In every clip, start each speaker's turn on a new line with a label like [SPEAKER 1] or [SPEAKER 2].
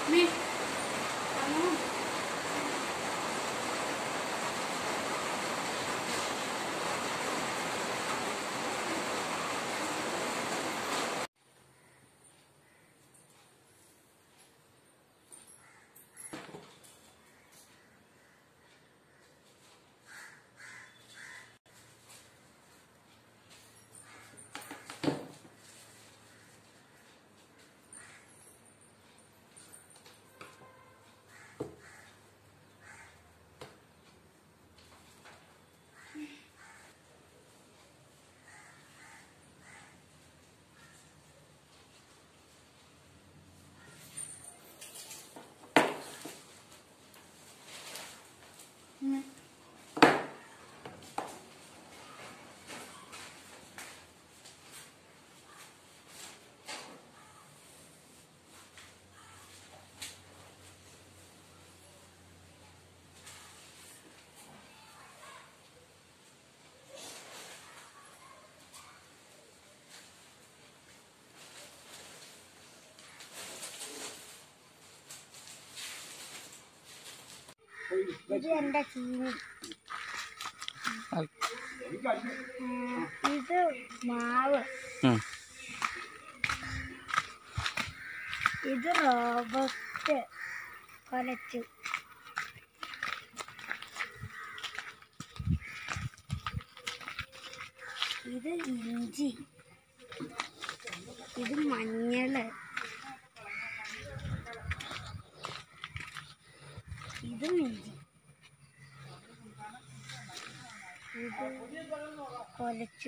[SPEAKER 1] ഇത് എന്റെ ചീനി ഉം, ഇത് മാവ്
[SPEAKER 2] ഉം.
[SPEAKER 1] ഇത് റോബസ്റ്റ് കൊലച്ചു ഇത് ഇഞ്ചി ഇത് മഞ്ഞള് ഇതും ഇഞ്ചി ഇത് കൊലച്ചു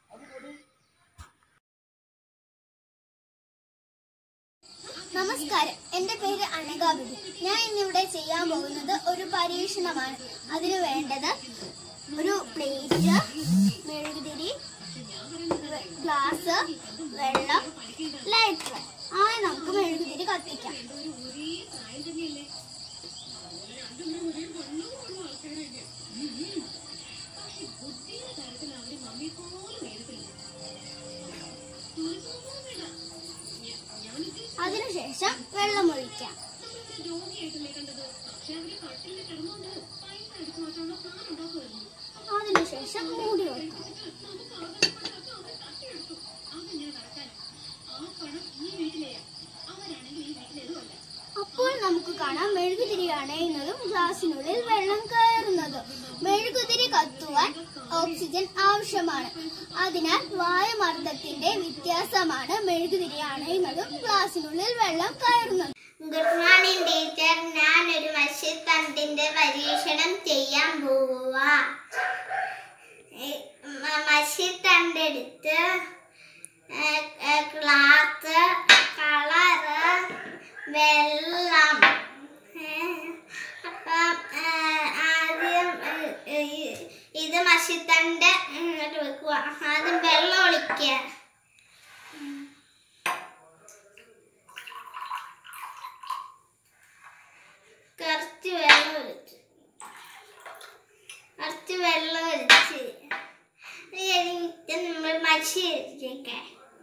[SPEAKER 3] നമസ്കാരം എന്റെ പേര് അനഘ ബിബി ഞാൻ ഇന്നിവിടെ ചെയ്യാൻ പോകുന്നത് ഒരു പരീക്ഷണമാണ് അതിന് വേണ്ടത് ഒരു പ്ലേറ്റ് മെഴുകുതിരി വെ- ഗ്ലാസ് വെള്ളം ലൈറ്റർ ആദ്യം നമുക്ക് മെഴുകുതിരി കത്തിക്കാം അതിനുശേഷം വെള്ളം ഒഴിക്കാം അതിനുശേഷം മൂടി വെക്കാം അപ്പോൾ നമുക്ക് കാണാം മെഴുകുതിരി അണയുന്നതും ഗ്ലാസിനുള്ളിൽ വെള്ളം കയറുന്നതും മെഴുകുതിരി കത്തുവാൻ ഓക്സിജൻ ആവശ്യമാണ് അതിനാൽ വായുമർദ്ദത്തിന്റെ വ്യത്യാസമാണ് മെഴുകുതിരി അണയുന്നതും ഗ്ലാസിനുള്ളിൽ വെള്ളം കയറുന്നതും ഗുഡ് മോർണിംഗ് ടീച്ചർ ഞാൻ ഒരു മഷിത്തണ്ടിന്റെ പരീക്ഷണം ചെയ്യാൻ പോവുക മഷിത്തണ്ടെടുത്ത് ഗ്ലാസ് കളറ് വെള്ളം ഏ, അപ്പം ഏ, ആദ്യം ഏ, ഈ- ഇത് മഷിത്തണ്ട് ഇങ്ങോട്ട് വെക്കുക ആദ്യം വെള്ളം ഒഴിക്കുക കുറച്ച് വെള്ളം ഒഴിച്ച് കുറച്ച് വെള്ളം ഒഴിച്ച് ഇത് കഴിഞ്ഞിട്ട് നമ്മൾ മഷി ഒഴിച്ചേക്കാം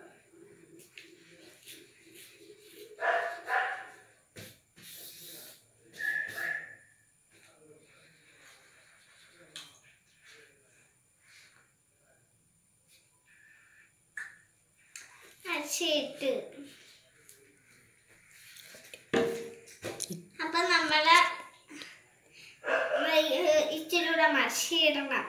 [SPEAKER 3] മഷിയിട്ട് അപ്പൊ നമ്മള് വൈ- ഇച്ചിരി കൂടെ മഷി ഇടണം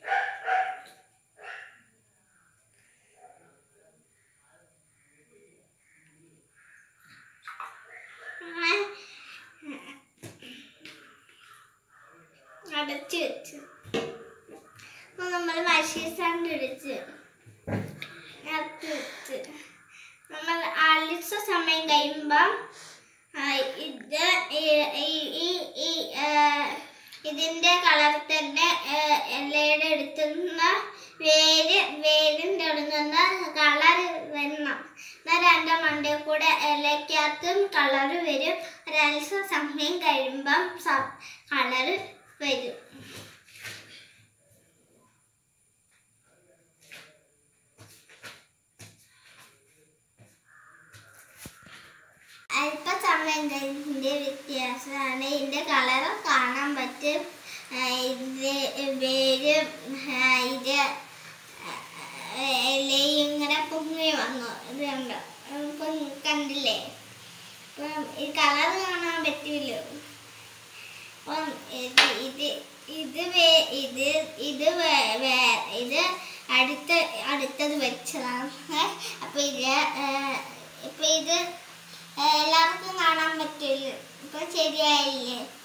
[SPEAKER 3] അടച്ചു വെച്ചു അപ്പൊ നമ്മൾ മഷി സണ്ട് ഇടിച്ച് അടച്ചു വെച്ച് നമ്മൾ അളിച്ച സമയം കഴിയുമ്പം ആ, ഇത് ഈ- ഈ- ഈ- ഈ, ആ, ഇതിന്റെ കളർ തന്നെ ആ, ഇലയുടെ അടുത്തുനിന്ന വേര് വേരിന്റെ അടുത്തുനിന്ന് കളർ വരണം എന്നാൽ എൻ്റെ മണ്ടയിൽ കൂടെ ഇലക്കകത്തും കളർ വരും ഒരൽസ സമയം കഴിയുമ്പം കളർ വരും അല്പസമയത്തിന്റെ വ്യത്യാസമാണ് ഇതിന്റെ കളർ കാണാൻ പറ്റും ആ, ഇതിന്റെ വേര് ആ, ഇത് ഇലയും ഇങ്ങനെ പൊങ്ങി വന്നു ഇത് കണ്ടോ ഇപ്പം കണ്ടില്ലേ ഇപ്പം ഈ കളർ കാണാൻ പറ്റൂല്ലോ അപ്പം ഇത് ഇത് ഇത് വേ- ഇത് ഇത് വേ- വേ- ഇത് അടുത്ത അടുത്തത് വെച്ചതാണ് ഏ, അപ്പൊ ഇത് ഏ, ഇപ്പൊ ഇത് എല്ലാവർക്കും കാണാൻ പറ്റില്ല ഇപ്പൊ ശരിയായില്ലേ